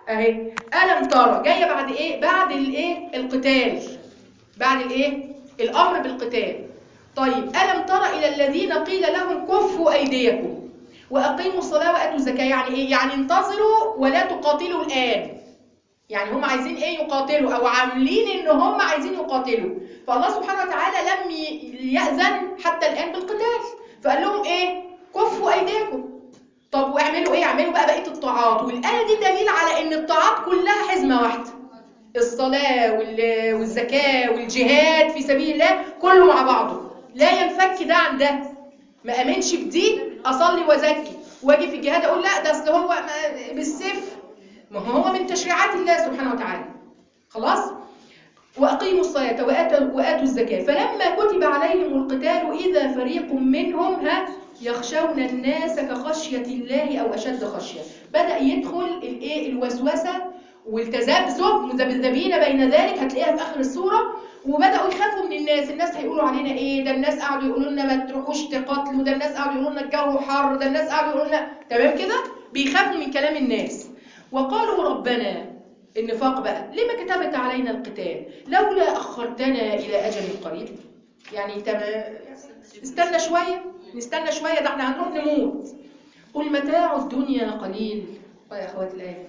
اهي الم ترى جايه بعد ايه بعد الايه القتال بعد الايه الامر بالقتال طيب الم ترى الى الذين قيل لهم كفوا ايديكم واقيموا الصلاه واتوا الزكاه يعني ايه يعني انتظروا ولا تقاتلوا الان يعني هم عايزين ايه يقاتلوا او عاملين ان هم عايزين يقاتلوا فالله سبحانه وتعالى لم ي- يأذن حتى الآن بالقتال فقال لهم ايه كفوا ايديكم طب واعملوا ايه اعملوا بقى بقية الطاعات والآية دي دليل على ان الطاعات كلها حزمة واحدة الصلاة وال- والزكاة والجهاد في سبيل الله كله مع بعضه لا ينفك ده عن ده ما امنش بدي اصلي وازكي واجي في الجهاد اقول لا ده اصل هو ما- بالسيف ما هو من تشريعات الله سبحانه وتعالى خلاص وأقيموا الصلاة وآتوا, وآتوا الزكاة فلما كتب عليهم القتال إذا فريق منهم ها يخشون الناس كخشية الله أو أشد خشية بدأ يدخل الإيه الوسوسة والتذبذب مذبذبين بين ذلك هتلاقيها في آخر السورة وبدأوا يخافوا من الناس الناس هيقولوا علينا إيه ده الناس قعدوا يقولوا لنا ما تروحوش تقاتلوا ده الناس قعدوا يقولوا لنا الجو حر ده الناس قعدوا يقولوا لنا تمام كده بيخافوا من كلام الناس وقالوا ربنا النفاق بقى لما كتبت علينا القتال لولا أخرتنا إلى أجل قريب يعني تم... استنى شوية نستنى شوية ده احنا هنروح نموت قل متاع الدنيا قليل يا أخوات الآية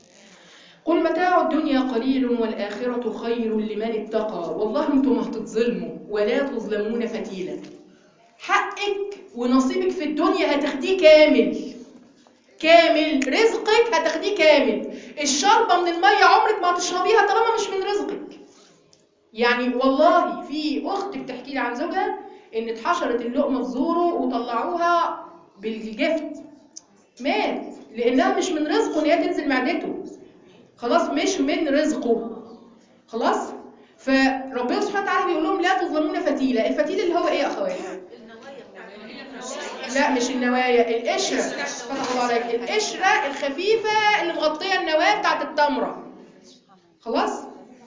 قل متاع الدنيا قليل والآخرة خير لمن اتقى والله انتم هتتظلموا ولا تظلمون فتيلا حقك ونصيبك في الدنيا هتاخديه كامل كامل رزقك هتاخديه كامل الشربة من المية عمرك ما هتشربيها طالما مش من رزقك يعني والله في أخت بتحكي لي عن زوجها إن اتحشرت اللقمة في زوره وطلعوها بالجفت مات لأنها مش من رزقه إن هي تنزل معدته خلاص مش من رزقه خلاص فربنا سبحانه وتعالى بيقول لهم لا تظلمون فتيلة الفتيل اللي هو ايه يا اخوات لا مش النوايا القشرة فتح الله عليك القشرة الخفيفة اللي مغطية النواة بتاعت التمرة خلاص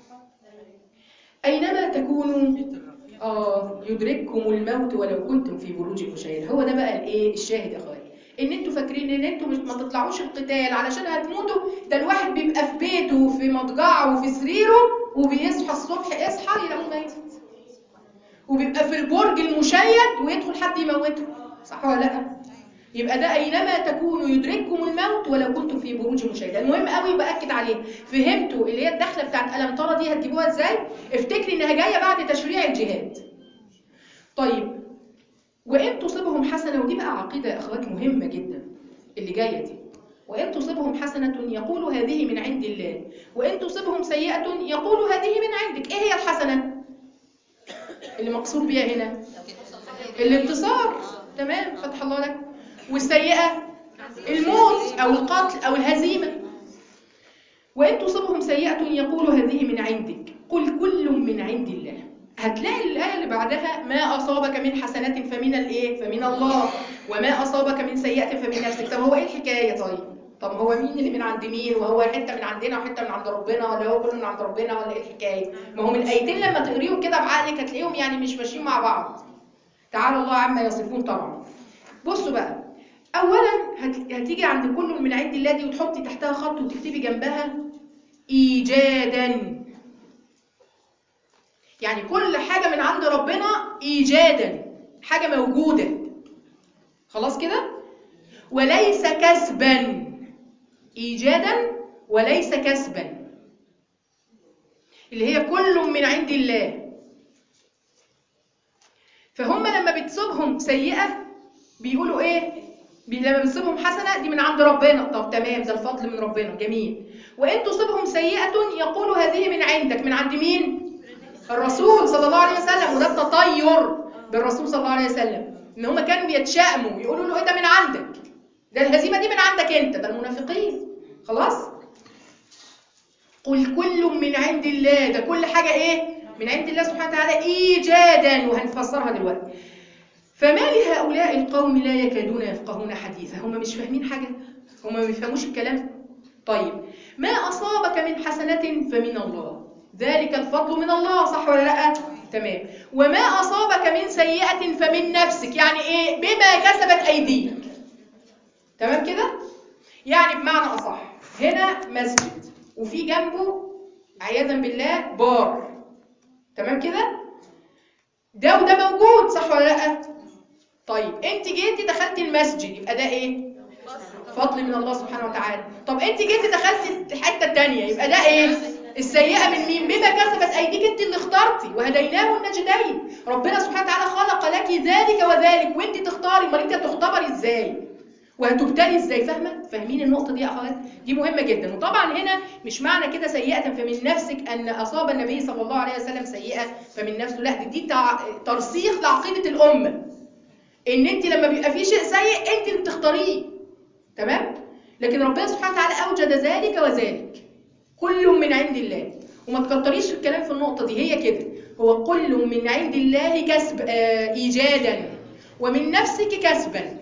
أينما تكونوا آه يدرككم الموت ولو كنتم في بروج مشاهدة هو ده بقى الايه الشاهد يا اخواتي ان انتوا فاكرين ان انتوا مش ما تطلعوش القتال علشان هتموتوا ده الواحد بيبقى في بيته وفي مضجعه وفي سريره وبيصحى الصبح يصحى يلاقوه ميت وبيبقى في البرج المشيد ويدخل حد يموته صح ولا لا يبقى ده اينما تكونوا يدرككم الموت ولو كنتم في بروج مشاهده المهم قوي باكد عليه فهمتوا اللي هي الدخله بتاعت الم ترى دي هتجيبوها ازاي افتكري انها جايه بعد تشريع الجهاد طيب وان تصيبهم حسنه ودي بقى عقيده يا اخوات مهمه جدا اللي جايه دي وان تصيبهم حسنه يقولوا هذه من عند الله وان تصيبهم سيئه يقولوا هذه من عندك ايه هي الحسنه اللي مقصود بيها هنا الانتصار تمام فتح الله لك والسيئة الموت أو القتل أو الهزيمة وإن تصبهم سيئة يقول هذه من عندك قل كل من عند الله هتلاقي الآية اللي بعدها ما أصابك من حسنات فمن الإيه؟ فمن الله وما أصابك من سيئة فمن نفسك طب هو إيه الحكاية طيب؟ طب هو مين اللي من عند مين وهو حتة من عندنا وحتة من عند ربنا ولا هو كله من عند ربنا ولا إيه الحكاية؟ ما هم الآيتين لما تقريهم كده بعقلك هتلاقيهم يعني مش ماشيين مع بعض تعالى الله عما يصفون طبعا بصوا بقى اولا هت- هتيجي عند كل من عند الله دي وتحطي تحتها خط وتكتبي جنبها ايجادا يعني كل حاجه من عند ربنا ايجادا حاجه موجوده خلاص كده وليس كسبا ايجادا وليس كسبا اللي هي كل من عند الله فهم لما بتصيبهم سيئة بيقولوا ايه بي- لما بتصيبهم حسنة دي من عند ربنا طب تمام ده الفضل من ربنا جميل وإن تصيبهم سيئة يقولوا هذه من عندك من عند مين الرسول صلى الله عليه وسلم وده التطير بالرسول صلى الله عليه وسلم ان هم كانوا بيتشائموا يقولوا له ايه ده من عندك ده الهزيمة دي من عندك انت ده المنافقين خلاص قل كل من عند الله ده كل حاجة ايه من عند الله سبحانه وتعالى ايجادا وهنفسرها دلوقتي فما لهؤلاء القوم لا يكادون يفقهون حديثا هم مش فاهمين حاجة هم ما بيفهموش الكلام طيب ما أصابك من حسنة فمن الله ذلك الفضل من الله صح ولا لا تمام وما أصابك من سيئة فمن نفسك يعني إيه بما كسبت أيديك تمام كده يعني بمعنى أصح هنا مسجد وفي جنبه عياذا بالله بار تمام كده ده وده موجود صح ولا لا طيب انت جيتي دخلتي المسجد يبقى ده ايه فضل من الله سبحانه وتعالى طب انت جيتي دخلتي الحته الثانيه يبقى ده ايه السيئه من مين بما كسبت ايديك انت اللي اخترتي وهديناه النجدين ربنا سبحانه وتعالى خلق لك ذلك وذلك وانت تختاري امال انت هتختبري ازاي وهتبتلي ازاي فاهمه فاهمين النقطه دي يا اخوات دي مهمه جدا وطبعا هنا مش معنى كده سيئه فمن نفسك ان اصاب النبي صلى الله عليه وسلم سيئه فمن نفسه لا دي, دي ترسيخ لعقيده الامه ان انت لما بيبقى في شيء سيء انت اللي بتختاريه تمام لكن ربنا سبحانه وتعالى اوجد ذلك وذلك كل من عند الله وما تكتريش في الكلام في النقطه دي هي كده هو كل من عند الله كسب آه ايجادا ومن نفسك كسبا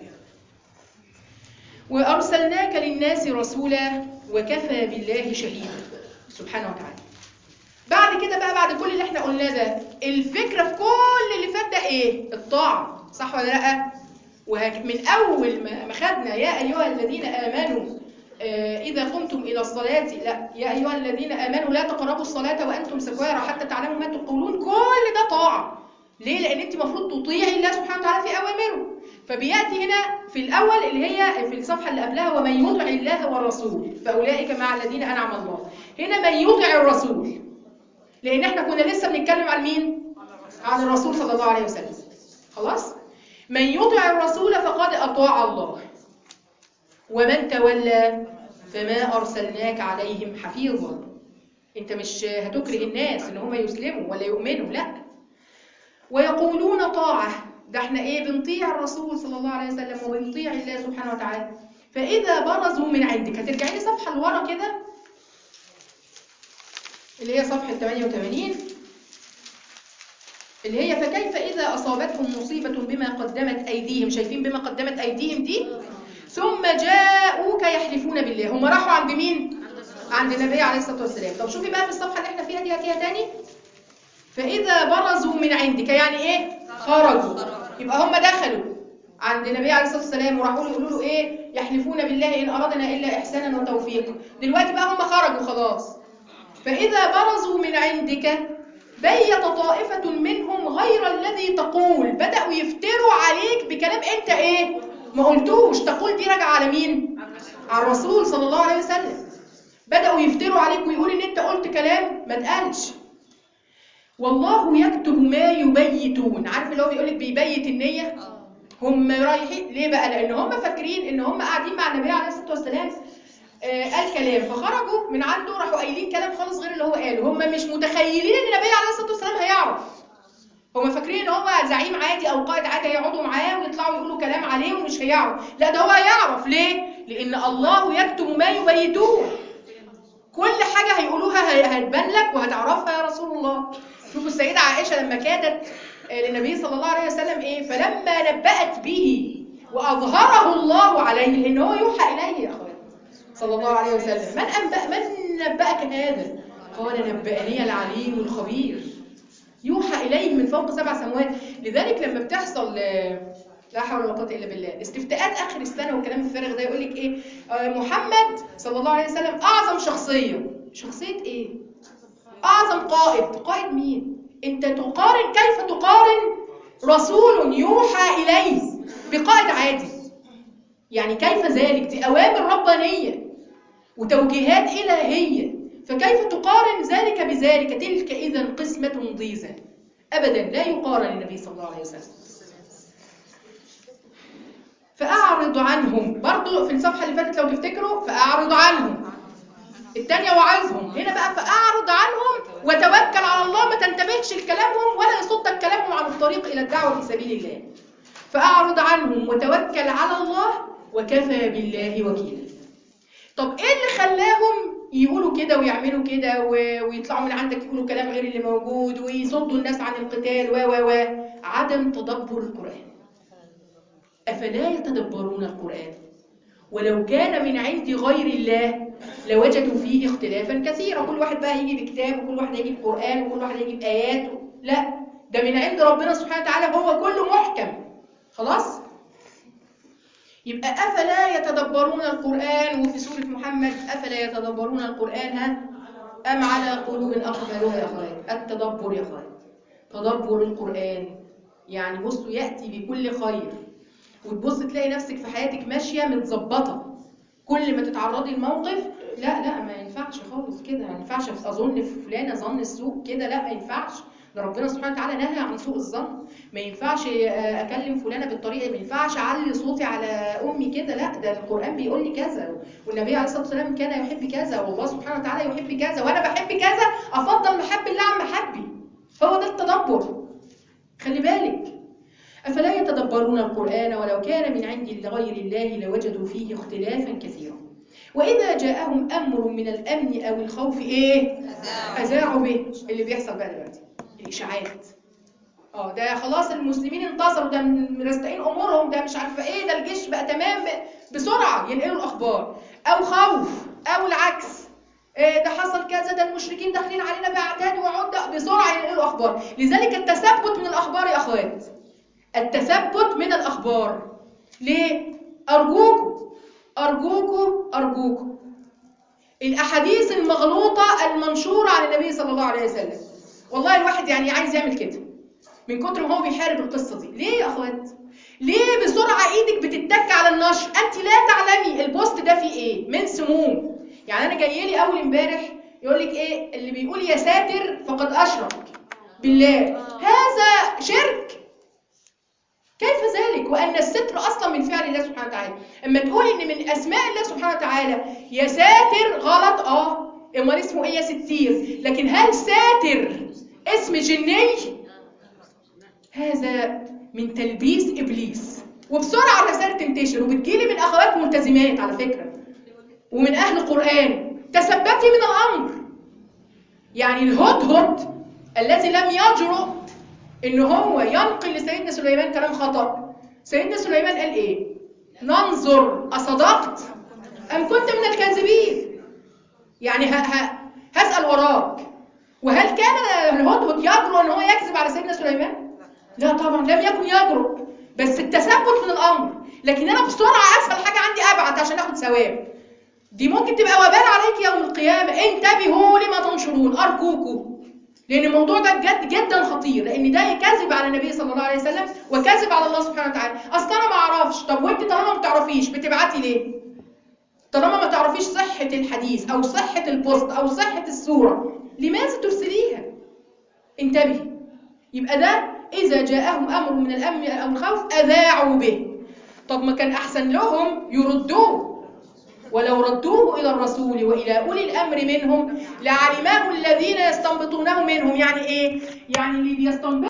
وارسلناك للناس رسولا وكفى بالله شهيدا سبحانه وتعالى بعد كده بقى بعد كل اللي احنا قلناه ده الفكره في كل اللي فات ده ايه الطاعه صح ولا لا ومن اول ما خدنا يا ايها الذين امنوا إذا قمتم إلى الصلاة لا يا أيها الذين آمنوا لا تقربوا الصلاة وأنتم سكارى حتى تعلموا ما تقولون كل ده طاعة ليه؟ لأن أنت المفروض تطيعي الله سبحانه وتعالى في أوامره فبيأتي هنا في الأول اللي هي في الصفحة اللي قبلها ومن يطع الله والرسول فأولئك مع الذين أنعم الله هنا من يطع الرسول لأن احنا كنا لسه بنتكلم عن مين؟ عن الرسول صلى الله عليه وسلم خلاص؟ من يطع الرسول فقد أطاع الله ومن تولى فما أرسلناك عليهم حفيظا انت مش هتكره الناس ان هم يسلموا ولا يؤمنوا لا ويقولون طاعة ده احنا ايه بنطيع الرسول صلى الله عليه وسلم وبنطيع الله سبحانه وتعالى فإذا برزوا من عندك هترجعي لي صفحة لورا كده اللي هي صفحة 88 اللي هي فكيف إذا أصابتهم مصيبة بما قدمت أيديهم شايفين بما قدمت أيديهم دي ثم جاءوك يحلفون بالله هم راحوا عند مين عند النبي عليه الصلاه والسلام طب شوفي بقى في الصفحه اللي احنا فيها دي هاتيها تاني فاذا برزوا من عندك يعني ايه خرجوا يبقى هم دخلوا عند النبي عليه الصلاه والسلام وراحوا له يقولوا له ايه يحلفون بالله ان اردنا الا احسانا وتوفيقا دلوقتي بقى هم خرجوا خلاص فاذا برزوا من عندك بيت طائفه منهم غير الذي تقول بداوا يفتروا عليك بكلام انت ايه ما قلتوش تقول دي راجعه على مين على الرسول صلى الله عليه وسلم بداوا يفتروا عليك ويقول ان انت قلت كلام ما اتقالش والله يكتب ما يبيتون عارف اللي هو بيقول لك بيبيت النيه هم رايحين ليه بقى لان هم فاكرين ان هم قاعدين مع النبي عليه الصلاه والسلام آه قال كلام فخرجوا من عنده راحوا قايلين كلام خالص غير اللي هو قاله هم مش متخيلين ان النبي عليه الصلاه والسلام هيعرف هم فاكرين ان هو زعيم عادي او قائد عادي هيقعدوا معاه ويطلعوا يقولوا كلام عليه ومش هيعرف لا ده هو هيعرف ليه لان الله يكتب ما يبيتون كل حاجه هيقولوها هتبان لك وهتعرفها يا رسول الله شوفوا السيده عائشه لما كادت للنبي صلى الله عليه وسلم ايه فلما نبأت به واظهره الله عليه لان هو يوحى اليه يا اخواتي صلى الله عليه وسلم من انبأ من نبأك هذا قال نبأني العليم الخبير يوحى إليه من فوق سبع سماوات لذلك لما بتحصل لا حول ولا قوه الا بالله استفتاءات اخر السنه والكلام الفارغ ده يقول لك ايه آه محمد صلى الله عليه وسلم اعظم شخصيه شخصيه ايه اعظم قائد قائد مين انت تقارن كيف تقارن رسول يوحى اليه بقائد عادي يعني كيف ذلك دي اوامر ربانيه وتوجيهات الهيه فكيف تقارن ذلك بذلك تلك اذا قسمه ضيزى ابدا لا يقارن النبي صلى الله عليه وسلم فأعرض عنهم برضو في الصفحة اللي فاتت لو تفتكروا فأعرض عنهم الثانية وعظهم هنا بقى فأعرض عنهم وتوكل على الله ما تنتبهش لكلامهم ولا يصدك كلامهم عن الطريق إلى الدعوة في سبيل الله فأعرض عنهم وتوكل على الله وكفى بالله وكيلا طب ايه اللي خلاهم يقولوا كده ويعملوا كده ويطلعوا من عندك يقولوا كلام غير اللي موجود ويصدوا الناس عن القتال و و و عدم تدبر القرآن أفلا يتدبرون القرآن ولو كان من عند غير الله لوجدوا فيه اختلافا كثيرا كل واحد بقى يجي بكتاب وكل واحد يجي بقرآن وكل واحد يجي بآيات لا ده من عند ربنا سبحانه وتعالى هو كله محكم خلاص يبقى أفلا يتدبرون القرآن وفي سورة محمد أفلا يتدبرون القرآن ها أم على قلوب أقفلوها يا خالد التدبر يا خالد تدبر القرآن يعني بصوا يأتي بكل خير وتبص تلاقي نفسك في حياتك ماشية متظبطة كل ما تتعرضي لموقف لا لا ما ينفعش خالص كده ما ينفعش اظن في فلانه ظن السوء كده لا ما ينفعش ده ربنا سبحانه وتعالى نهى عن سوء الظن ما ينفعش اكلم فلانه بالطريقه ما ينفعش اعلي صوتي على امي كده لا ده القران بيقول لي كذا والنبي عليه الصلاه والسلام كان يحب كذا والله سبحانه وتعالى يحب كذا وانا بحب كذا افضل محب الله عن محبي هو ده التدبر خلي بالك أفلا يتدبرون القرآن ولو كان من عند غير الله لوجدوا فيه اختلافا كثيرا وإذا جاءهم أمر من الأمن أو الخوف إيه؟ أذاعوا به اللي بيحصل بقى دلوقتي الإشاعات اه ده خلاص المسلمين انتصروا ده مرستقين امورهم ده مش عارفه ايه ده الجيش بقى تمام بسرعه ينقلوا الاخبار او خوف او العكس إيه ده حصل كذا ده المشركين داخلين علينا باعتاد وعده بسرعه ينقلوا اخبار لذلك التثبت من الاخبار يا اخوات التثبت من الأخبار ليه؟ أرجوكم أرجوكم أرجوكم الأحاديث المغلوطة المنشورة عن النبي صلى الله عليه وسلم والله الواحد يعني عايز يعمل كده من كتر ما هو بيحارب القصة دي ليه يا أخوات؟ ليه بسرعة إيدك بتتك على النشر أنت لا تعلمي البوست ده فيه إيه من سموم يعني أنا جاي لي أول امبارح يقول لك إيه اللي بيقول يا ساتر فقد أشرك بالله هذا شرك كيف ذلك وأن الستر أصلا من فعل الله سبحانه وتعالى أما تقول إن من أسماء الله سبحانه وتعالى يا ساتر غلط آه أمال اسمه إيه يا ستير لكن هل ساتر اسم جني هذا من تلبيس إبليس وبسرعة الرسائل تنتشر وبتجيلي من أخوات ملتزمات على فكرة ومن أهل قرآن تثبتي من الأمر يعني الهدهد الذي لم يجرؤ ان هو ينقل لسيدنا سليمان كلام خطأ سيدنا سليمان قال ايه ننظر اصدقت ام كنت من الكاذبين يعني ه ه هسأل وراك وهل كان الهدهد يجرؤ ان هو يكذب على سيدنا سليمان لا طبعا لم يكن يجرؤ بس التثبت من الامر لكن انا بسرعه اسهل حاجه عندي ابعت عشان اخد ثواب دي ممكن تبقى وبال عليك يوم القيامه انتبهوا لما تنشرون ارجوكم لأن الموضوع ده بجد جدا خطير لأن ده كذب على النبي صلى الله عليه وسلم وكذب على الله سبحانه وتعالى أصل أنا ما أعرفش طب وأنت طالما ما بتعرفيش بتبعتي ليه؟ طالما ما تعرفيش صحة الحديث أو صحة البوست أو صحة الصورة لماذا ترسليها؟ انتبهي يبقى ده إذا جاءهم أمر من الأمن أو الخوف أذاعوا به طب ما كان أحسن لهم يردوه ولو ردوه إلى الرسول وإلى أولي الأمر منهم لعلمه الذين يستنبطونه منهم يعني إيه؟ يعني اللي بيستنبط